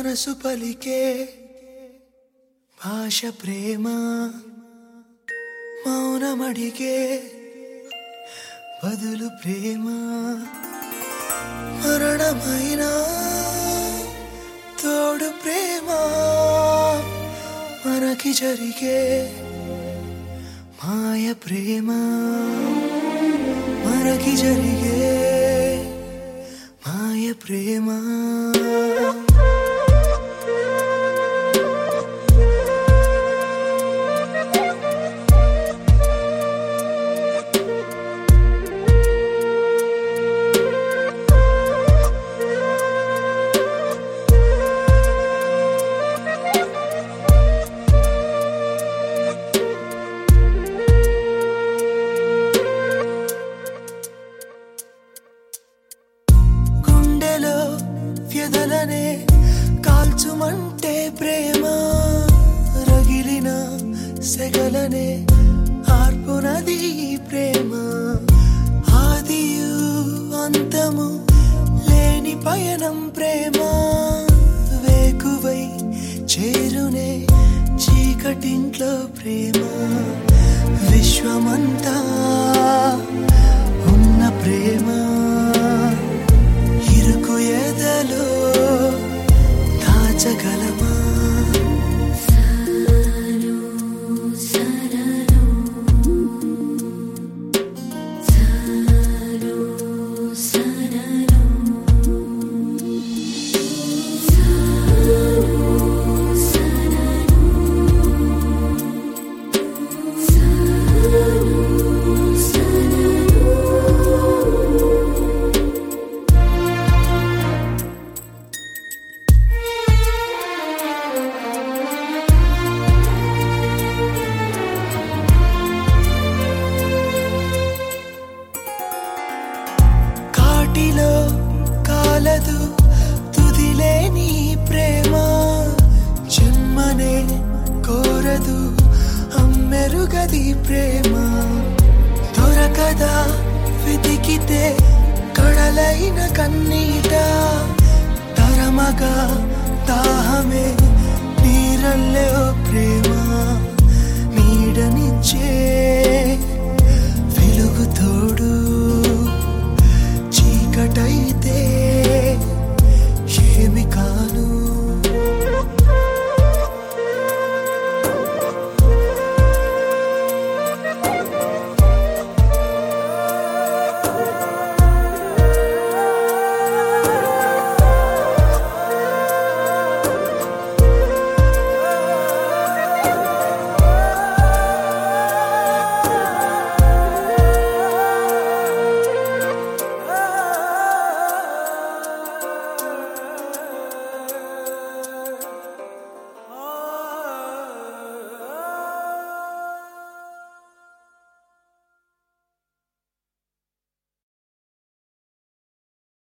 మనసు పలికే భాష ప్రేమ మౌనమడిగే బదులు ప్రేమ మరణమైన తోడు ప్రేమ మనకి జరిగే మాయ ప్రేమ మనకి జరిగే మాయ ప్రేమ గుండెలో వ్యధలనే కాల్చుమంటే ప్రేమ రగిలిన సెగలనే ఆర్పునది ఈ ప్రేమ ఆదియు అంతము లేని పయనం ప్రేమ వేకువై చేరునే చీకటింట్లో ప్రేమ విశ్వమంతా ఉన్న ప్రేమ ఇరుకు ఎదలో దాచగలమా కాటిలో కాలదు తుదిలేని ప్రేమ జన్మనే కోరదు అమ్మెరుగది ప్రేమ దొరకదా వెతికితే కడలైన కన్నీట తరమగా దాహమే నీరల్లే ఓ ప్రేమ నీడనిచ్చే వెలుగుతో